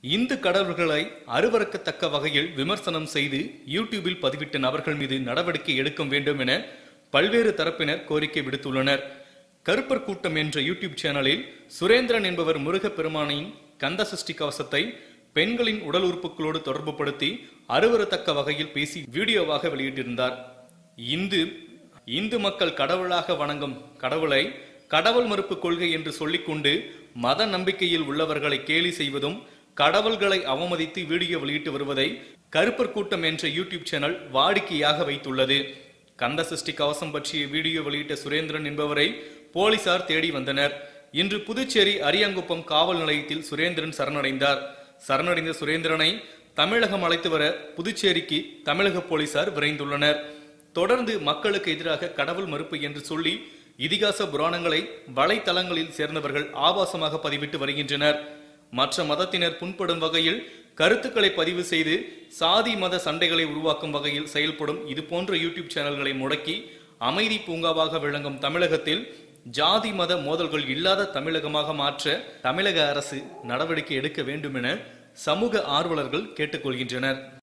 இந்து கடவுள்களை அருவருக்கத்தக்க வகையில் விமர்சனம் செய்து யூடியூபில் பதிவிட்ட நபர்கள் மீது நடவடிக்கை எடுக்க வேண்டும் என பல்வேறு தரப்பினர் கோரிக்கை விடுத்துள்ளனர் கருப்பர் கூட்டம் என்ற யூடியூப் சேனலில் சுரேந்திரன் என்பவர் முருகப்பெருமானின் கந்த சஷ்டி கவசத்தை பெண்களின் உடல் உறுப்புகளோடு தொடர்புபடுத்தி அருவருத்தக்க வகையில் பேசி வீடியோவாக வெளியிட்டிருந்தார் இந்து இந்து மக்கள் கடவுளாக வணங்கும் கடவுளை கடவுள் மறுப்பு கொள்கை என்று சொல்லிக்கொண்டு மத நம்பிக்கையில் உள்ளவர்களை கேலி செய்வதும் கடவுள்களை அவமதித்து வீடியோ வெளியிட்டு வருவதை கருப்பர் கூட்டம் என்ற யூடியூப் சேனல் வாடிக்கையாக வைத்துள்ளது கந்த சஷ்டி கவசம் பற்றிய வீடியோ வெளியிட்ட சுரேந்திரன் என்பவரை போலீசார் தேடி வந்தனர் இன்று புதுச்சேரி அரியாங்குப்பம் காவல் நிலையத்தில் சுரேந்திரன் சரணடைந்தார் சரணடைந்த சுரேந்திரனை தமிழகம் அழைத்து வர புதுச்சேரிக்கு தமிழக போலீசார் விரைந்துள்ளனர் தொடர்ந்து மக்களுக்கு எதிராக கடவுள் மறுப்பு என்று சொல்லி இதிகாச புராணங்களை வலைத்தளங்களில் சேர்ந்தவர்கள் ஆபாசமாக பதிவிட்டு வருகின்றனர் மற்ற மதத்தினர் புண்படும் வகையில் கருத்துக்களை பதிவு செய்து சாதி மத சண்டைகளை உருவாக்கும் வகையில் செயல்படும் இது போன்ற யூடியூப் சேனல்களை முடக்கி அமைதி பூங்காவாக விளங்கும் தமிழகத்தில் ஜாதி மத மோதல்கள் இல்லாத தமிழகமாக மாற்ற தமிழக அரசு நடவடிக்கை எடுக்க வேண்டும் என சமூக ஆர்வலர்கள் கேட்டுக்கொள்கின்றனர்